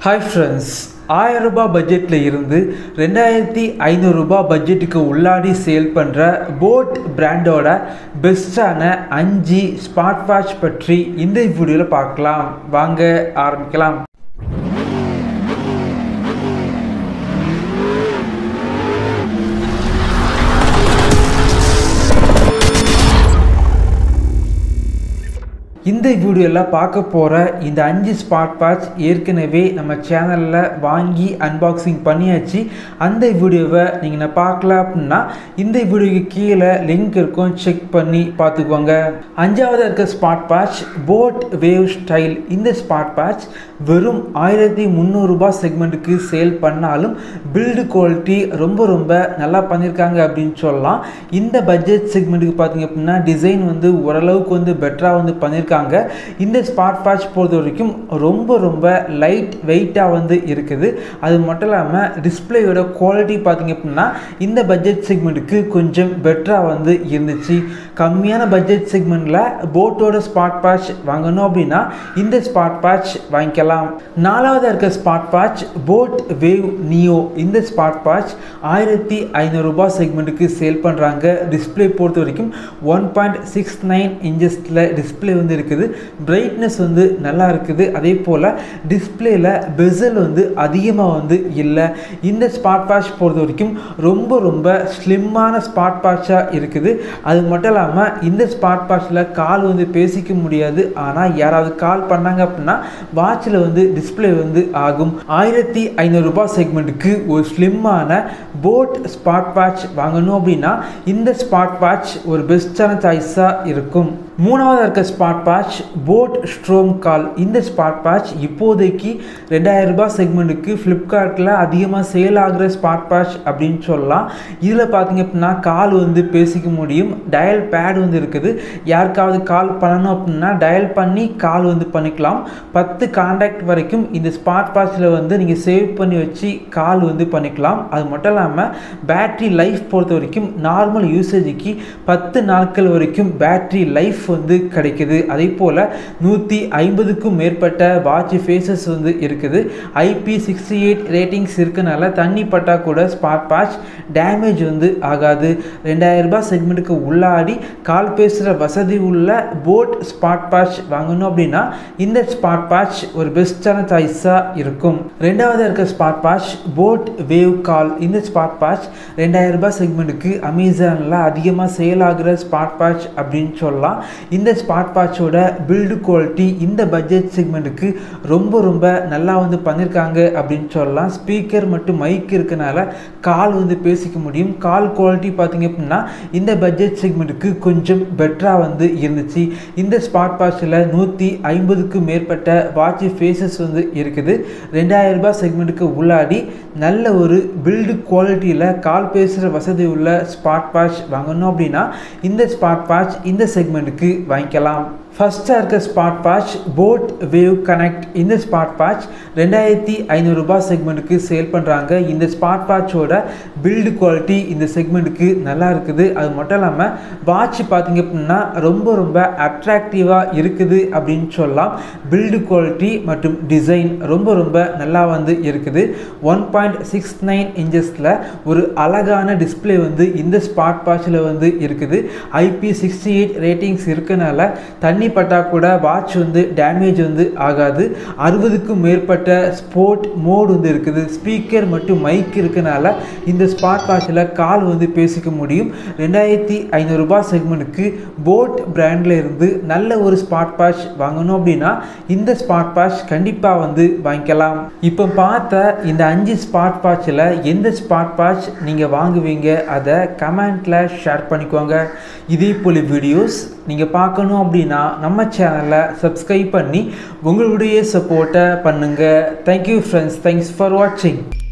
hi friends ஆயிரம் ரூபாய் பட்ஜெட்டில் இருந்து ரெண்டாயிரத்தி ஐநூறுரூபா பட்ஜெட்டுக்கு உள்ளாடி சேல் பண்ணுற போட் பிராண்டோட பெஸ்ட்டான அஞ்சு ஸ்மார்ட் வாட்ச் பற்றி இந்த வீடியோவில் பார்க்கலாம் வாங்க ஆரம்பிக்கலாம் இந்த வீடியோவில் பார்க்க போகிற இந்த அஞ்சு ஸ்மார்ட் வாட்ச் ஏற்கனவே நம்ம சேனலில் வாங்கி அன்பாக்சிங் பண்ணியாச்சு அந்த வீடியோவை நீங்கள் நான் பார்க்கல அப்படின்னா இந்த வீடியோக்கு கீழே லிங்க் இருக்கும் செக் பண்ணி பார்த்துக்கோங்க அஞ்சாவது இருக்க smart watch boAt wave style இந்த ஸ்மார்ட் வாட்ச் வெறும் ஆயிரத்தி முந்நூறுரூபா செக்மெண்ட்டுக்கு சேல் பண்ணாலும் பில்டு குவாலிட்டி ரொம்ப ரொம்ப நல்லா பண்ணியிருக்காங்க அப்படின்னு சொல்லலாம் இந்த பட்ஜெட் செக்மெண்ட்டுக்கு பார்த்தீங்க அப்படின்னா டிசைன் வந்து ஓரளவுக்கு வந்து பெட்டராக வந்து பண்ணியிருக்காங்க இந்த ஸ்மார்ட் வாட்ச் பொறுத்த வரைக்கும் ரொம்ப ரொம்ப லைட் வெயிட்டாக வந்து இருக்குது அது மட்டும் இல்லாமல் டிஸ்பிளேயோட குவாலிட்டி பார்த்தீங்க அப்படின்னா இந்த பட்ஜெட் செக்மெண்ட்டுக்கு கொஞ்சம் பெட்டராக வந்து இருந்துச்சு கம்மியான பட்ஜெட் செக்மெண்ட்டில் போட்டோட ஸ்மார்ட் வாட்ச் வாங்கணும் அப்படின்னா இந்த ஸ்மார்ட் வாட்ச் வாங்கிக்கலாம் நாலாவது இருக்க smart watch boAt wave neo இந்த ஸ்மார்ட் வாட்ச் ஆயிரத்தி ஐநூறுரூபா செக்மெண்ட்டுக்கு சேல் பண்ணுறாங்க டிஸ்பிளே பொறுத்த வரைக்கும் ஒன் பாயிண்ட் சிக்ஸ் நைன் இன்ச்சஸில் டிஸ்பிளே வந்து இருக்குது பிரைட்னஸ் வந்து நல்லா இருக்குது அதே போல் டிஸ்பிளேயில் பெசல் வந்து அதிகமாக வந்து இல்லை இந்த ஸ்மார்ட் வாட்ச் பொறுத்த வரைக்கும் ரொம்ப ரொம்ப ஸ்லிம்மான ஸ்மார்ட் வாட்சாக இருக்குது அது மட்டும் இல்லாமல் இந்த ஸ்மார்ட் வாட்சில் கால் வந்து பேசிக்க முடியாது ஆனால் யாராவது கால் பண்ணாங்க அப்படின்னா வாட்சில் வந்து டிஸ்பிளே வந்து ஆகும் ஆயிரத்தி ஐநூறுரூபா செக்மெண்ட்டுக்கு ஒரு ஸ்லிம்மான போட் ஸ்மார்ட் வாட்ச் வாங்கணும் அப்படின்னா இந்த ஸ்மார்ட் வாட்ச் ஒரு பெஸ்ட்டான சாய்ஸாக இருக்கும் மூணாவது இருக்க smart watch boAt storm call இந்த ஸ்மார்ட் வாட்ச் இப்போதைக்கு ரெண்டாயிரம் ரூபாய் செக்மெண்ட்டுக்கு ஃப்ளிப்கார்ட்டில் அதிகமாக சேல் ஆகிற ஸ்மார்ட் வாட்ச் அப்படின்னு சொல்லலாம் இதில் பார்த்தீங்க அப்படின்னா கால் வந்து பேசிக்க முடியும் டயல் பேட் வந்து இருக்குது யாருக்காவது கால் பண்ணணும் அப்படின்னா டயல் பண்ணி கால் வந்து பண்ணிக்கலாம் பத்து காண்டாக்ட் வரைக்கும் இந்த ஸ்மார்ட் வாட்சில் வந்து நீங்கள் சேவ் பண்ணி வச்சு கால் வந்து பண்ணிக்கலாம் அது மட்டும் இல்லாமல் பேட்ரி லைஃப் பொறுத்த வரைக்கும் நார்மல் யூசேஜுக்கு பத்து நாட்கள் வரைக்கும் பேட்ரி லைஃப் வந்து கிடைக்குது அதே போல் நூற்றி ஐம்பதுக்கும் மேற்பட்ட வாட்ச் ஃபேஸஸ் வந்து இருக்குது ஐபி சிக்ஸ்டி எயிட் ரேட்டிங்ஸ் இருக்கனால தண்ணி பட்டா கூட ஸ்மார்ட் வாட்ச் டேமேஜ் வந்து ஆகாது ரெண்டாயிரம் ரூபாய் செக்மெண்ட்டுக்கு உள்ளாடி கால் பேசுகிற வசதி உள்ள போட் ஸ்மார்ட் வாட்ச் வாங்கணும் அப்படின்னா இந்த ஸ்மார்ட் வாட்ச் ஒரு பெஸ்ட்டான சாய்ஸாக இருக்கும் ரெண்டாவது இருக்க smart watch boAt wave call இந்த ஸ்மார்ட் வாட்ச் ரெண்டாயிரம் ரூபாய் செக்மெண்ட்டுக்கு அமேசானில் அதிகமாக சேல் ஆகிற ஸ்மார்ட் வாட்ச் அப்படின்னு சொல்லலாம் இந்த ஸ்மார்ட் வாட்சோட பில்டு குவாலிட்டி இந்த பட்ஜெட் செக்மெண்ட்டுக்கு ரொம்ப ரொம்ப நல்லா வந்து பண்ணியிருக்காங்க அப்படின்னு சொல்லலாம் ஸ்பீக்கர் மற்றும் மைக் இருக்கனால கால் வந்து பேசிக்க முடியும் கால் குவாலிட்டி பார்த்தீங்க அப்படின்னா இந்த பட்ஜெட் செக்மெண்ட்டுக்கு கொஞ்சம் பெட்டராக வந்து இருந்துச்சு இந்த ஸ்மார்ட் வாட்சில் நூற்றி ஐம்பதுக்கும் மேற்பட்ட வாட்ச் ஃபேஸஸ் வந்து இருக்குது ரெண்டாயிரம் ரூபாய் செக்மெண்ட்டுக்கு உள்ளாடி நல்ல ஒரு பில்டு குவாலிட்டியில் கால் பேசுகிற வசதி உள்ள ஸ்மார்ட் வாட்ச் வாங்கணும் அப்படின்னா இந்த ஸ்மார்ட் வாட்ச் இந்த செக்மெண்ட்டுக்கு வாங்கிக்கலாம் ஃபஸ்ட்டாக இருக்க smart watch boAt wave connect இந்த ஸ்மார்ட் வாட்ச் ரெண்டாயிரத்தி ஐநூறுரூபா செக்மெண்ட்டுக்கு சேல் பண்ணுறாங்க இந்த ஸ்மார்ட் வாட்சோட பில்டு குவாலிட்டி இந்த செக்மெண்ட்டுக்கு நல்லா இருக்குது அது மட்டும் இல்லாமல் வாட்ச் பார்த்திங்க அப்படின்னா ரொம்ப ரொம்ப அட்ராக்டிவாக இருக்குது அப்படின்னு சொல்லலாம் பில்டு குவாலிட்டி மற்றும் டிசைன் ரொம்ப ரொம்ப நல்லா வந்து இருக்குது ஒன் பாயிண்ட் சிக்ஸ் நைன் இன்ச்சஸில் ஒரு அழகான டிஸ்பிளே வந்து இந்த ஸ்மார்ட் வாட்சில் வந்து இருக்குது ஐபி சிக்ஸ்டி எயிட் ரேட்டிங்ஸ் இருக்கனால தண்ணி தண்ணி பட்டா கூட வாட்ச் வந்து டேமேஜ் வந்து ஆகாது அறுபதுக்கும் மேற்பட்ட ஸ்போர்ட் மோட் வந்து இருக்குது ஸ்பீக்கர் மற்றும் மைக் இருக்கனால இந்த ஸ்மார்ட் வாட்சில் கால் வந்து பேசிக்க முடியும் ரெண்டாயிரத்தி ஐநூறுரூபா செக்மெண்ட்டுக்கு போட் பிராண்டில் இருந்து நல்ல ஒரு ஸ்மார்ட் வாட்ச் வாங்கணும் அப்படின்னா இந்த ஸ்மார்ட் வாட்ச் கண்டிப்பாக வந்து வாங்கிக்கலாம் இப்போ பார்த்த இந்த அஞ்சு ஸ்மார்ட் வாட்சில் எந்த ஸ்மார்ட் வாட்ச் நீங்கள் வாங்குவீங்க அதை கமெண்ட்டில் ஷேர் பண்ணிக்கோங்க இதே போல் வீடியோஸ் நீங்கள் பார்க்கணும் அப்படின்னா நம்ம சேனலை சப்ஸ்கிரைப் பண்ணி உங்களுடைய சப்போர்ட்டை பண்ணுங்கள் தேங்க்யூ ஃப்ரெண்ட்ஸ் தேங்க்ஸ் ஃபார் வாட்சிங்